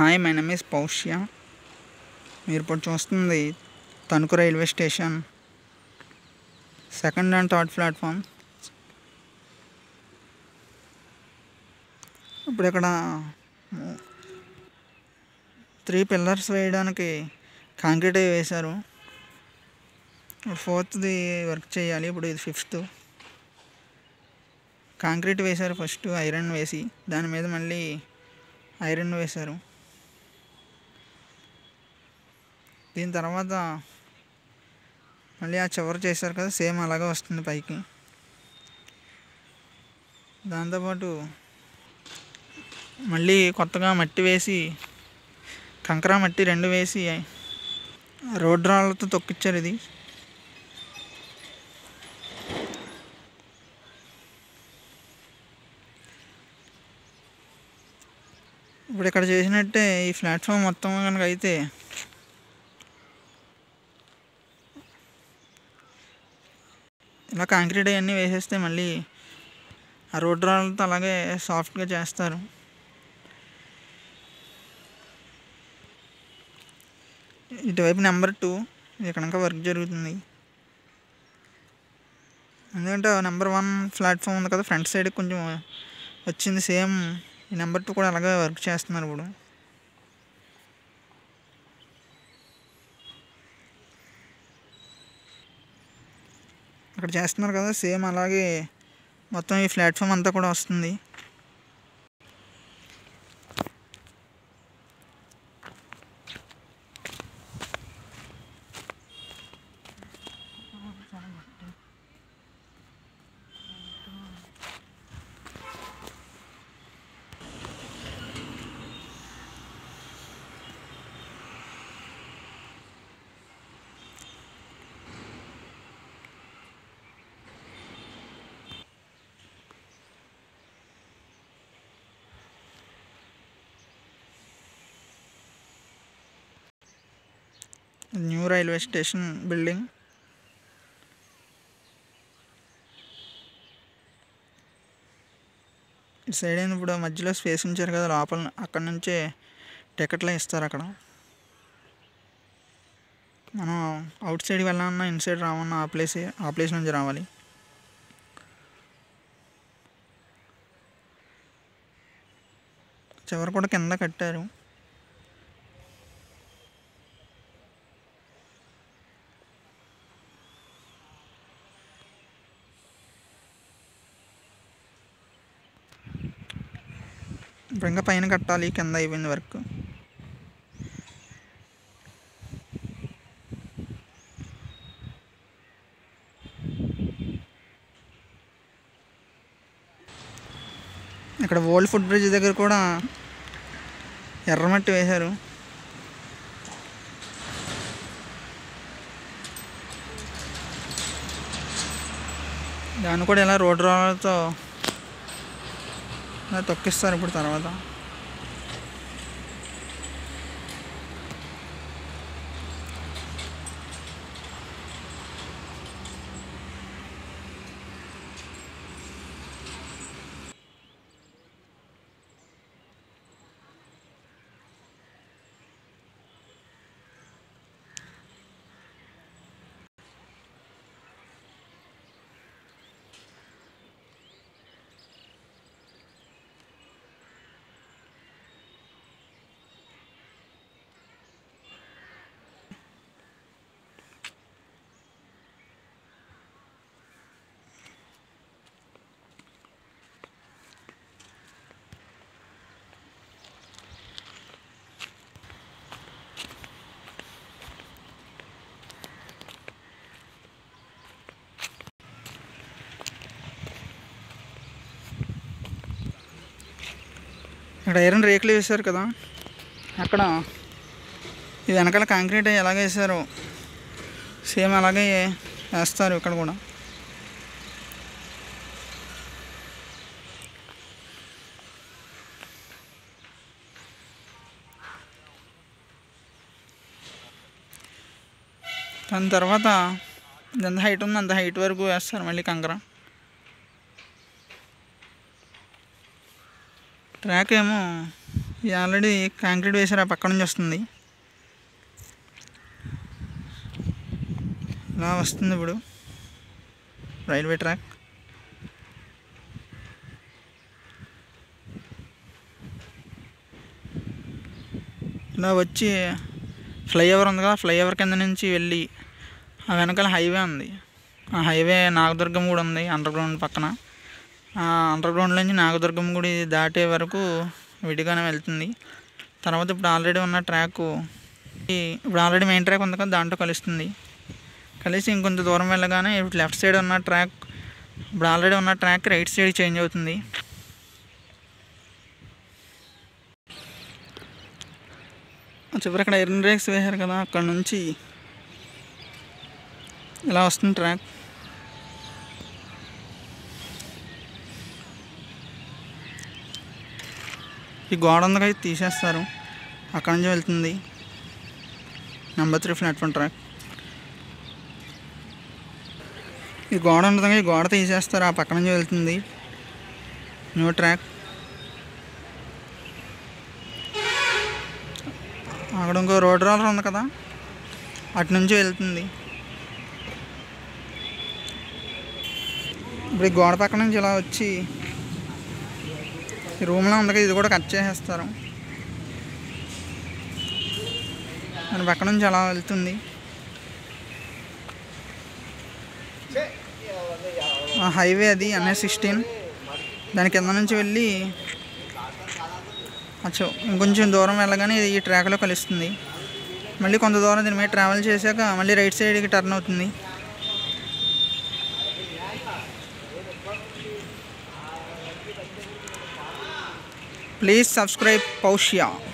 hi my name is Poushya మీరు ఇప్పుడు చూస్తుంది Tanuku railway station second and third platform ఇప్పుడు ఇక్కడ త్రీ పిల్లర్స్ వేయడానికి కాంక్రీట్ అవి వేశారు ఫోర్త్ది వర్క్ చేయాలి ఇప్పుడు ఇది ఫిఫ్త్ కాంక్రీట్ వేశారు ఫస్ట్ ఐరన్ వేసి దాని మీద మళ్ళీ ఐరన్ వేశారు దీని తర్వాత మళ్ళీ ఆ చివర చేశారు కదా సేమ్ అలాగే వస్తుంది పైకి దాంతోపాటు మళ్ళీ కొత్తగా మట్టి వేసి కంకర మట్టి రెండు వేసి రోడ్ రాళ్ళతో తొక్కిచ్చారు ఇది ఇప్పుడు ఇక్కడ చేసినట్టే ఈ ప్లాట్ఫామ్ మొత్తం కనుక అయితే ఇలా కాంక్రీట్ అవన్నీ వేసేస్తే మళ్ళీ ఆ రోడ్ రాళ్ళతో అలాగే సాఫ్ట్గా చేస్తారు ఇటువైపు నెంబర్ టూ ఇక్కడ ఇంకా వర్క్ జరుగుతుంది ఎందుకంటే నెంబర్ వన్ ప్లాట్ఫామ్ ఉంది కదా ఫ్రంట్ సైడ్ కొంచెం వచ్చింది సేమ్ ఈ నెంబర్ టూ కూడా అలాగే వర్క్ చేస్తున్నారు ఇప్పుడు అక్కడ చేస్తున్నారు కదా సేమ్ అలాగే మొత్తం ఈ ప్లాట్ఫామ్ అంతా కూడా వస్తుంది న్యూ రైల్వే స్టేషన్ బిల్డింగ్ ఇటు సైడ్ అయిన ఇప్పుడు మధ్యలో స్పేస్ ఉంచారు కదా లోపల అక్కడ నుంచే టికెట్లు ఇస్తారు అక్కడ మనం అవుట్ సైడ్ వెళ్ళాలన్నా ఇన్ సైడ్ రావన్నా ఆ ప్లేస్ ఆ ప్లేస్ నుంచి రావాలి చివరి కూడా కింద కట్టారు ఇప్పుడు ఇంకా పైన కట్టాలి కింద అయిపోయింది వర్క్ ఇక్కడ ఓల్డ్ ఫుడ్ బ్రిడ్జ్ దగ్గర కూడా ఎర్రమట్టి వేశారు దాన్ని కూడా ఇలా రోడ్ రోలర్తో ఇలా తొక్కిస్తారు ఇప్పుడు తర్వాత ఇక్కడ ఐరన్ రేకులు వేశారు కదా అక్కడ ఇది వెనకాల కాంక్రీట్ ఎలాగ వేశారో సేమ్ అలాగే వేస్తారు ఇక్కడ కూడా దాని తర్వాత ఎంత హైట్ ఉంది అంత హైట్ వరకు వేస్తారు మళ్ళీ కంకర ట్రాక్ ఏమో ఇది ఆల్రెడీ కాంక్రీట్ వేసారు ఆ పక్క నుంచి వస్తుంది ఇలా వస్తుంది ఇప్పుడు రైల్వే ట్రాక్ ఇలా వచ్చి ఫ్లైఓవర్ ఉంది కదా ఫ్లైఓవర్ కింద నుంచి వెళ్ళి ఆ వెనకాల హైవే ఉంది ఆ హైవే నాగదుర్గం కూడా ఉంది అండర్ గ్రౌండ్ పక్కన ఆ అండర్ గ్రౌండ్ నుంచి నాగదుర్గం గుడి దాటే వరకు విడిగానే వెళ్తుంది తర్వాత ఇప్పుడు ఆల్రెడీ ఉన్న ట్రాక్ ఇప్పుడు ఆల్రెడీ మెయిన్ ట్రాక్ ఉంది కదా దాంట్లో కలుస్తుంది కలిసి ఇంకొంత దూరం వెళ్ళగానే ఇప్పుడు లెఫ్ట్ సైడ్ ఉన్న ట్రాక్ ఇప్పుడు ఆల్రెడీ ఉన్న ట్రాక్ రైట్ సైడ్ చేంజ్ అవుతుంది చివరి అక్కడ ఎర్రన్ బ్రేక్స్ వేశారు కదా అక్కడ నుంచి ఇలా వస్తుంది ట్రాక్ ఈ గోడ ఉంది కదా, ఇది తీసేస్తారు అక్కడ నుంచి వెళ్తుంది నెంబర్ త్రీ ప్లాట్ఫామ్ ట్రాక్ ఈ గోడ ఉంటుంది కదా, ఈ గోడ తీసేస్తారు ఆ పక్క నుంచి వెళ్తుంది న్యూ ట్రాక్ అక్కడ ఇంకో రోడ్ రోలర్ ఉంది కదా అటు నుంచి వెళ్తుంది ఇప్పుడు ఈ గోడ పక్క నుంచి ఇలా వచ్చి ఈ రూమ్లో ఉంది కదా ఇది కూడా కట్ చేసేస్తారు దాని పక్క నుంచి అలా వెళ్తుంది ఆ హైవే అది ఎన్ఎస్ సిక్స్టీన్ దాని కింద నుంచి వెళ్ళి అచ్చో ఇంకొంచెం దూరం వెళ్ళగానే ఇది ఈ ట్రాక్లో కలుస్తుంది మళ్ళీ కొంత దూరం దీని మీద ట్రావెల్ చేశాక మళ్ళీ రైట్ సైడ్కి టర్న్ అవుతుంది ప్లీజ్ సబ్స్క్రైబ్ పౌష్యా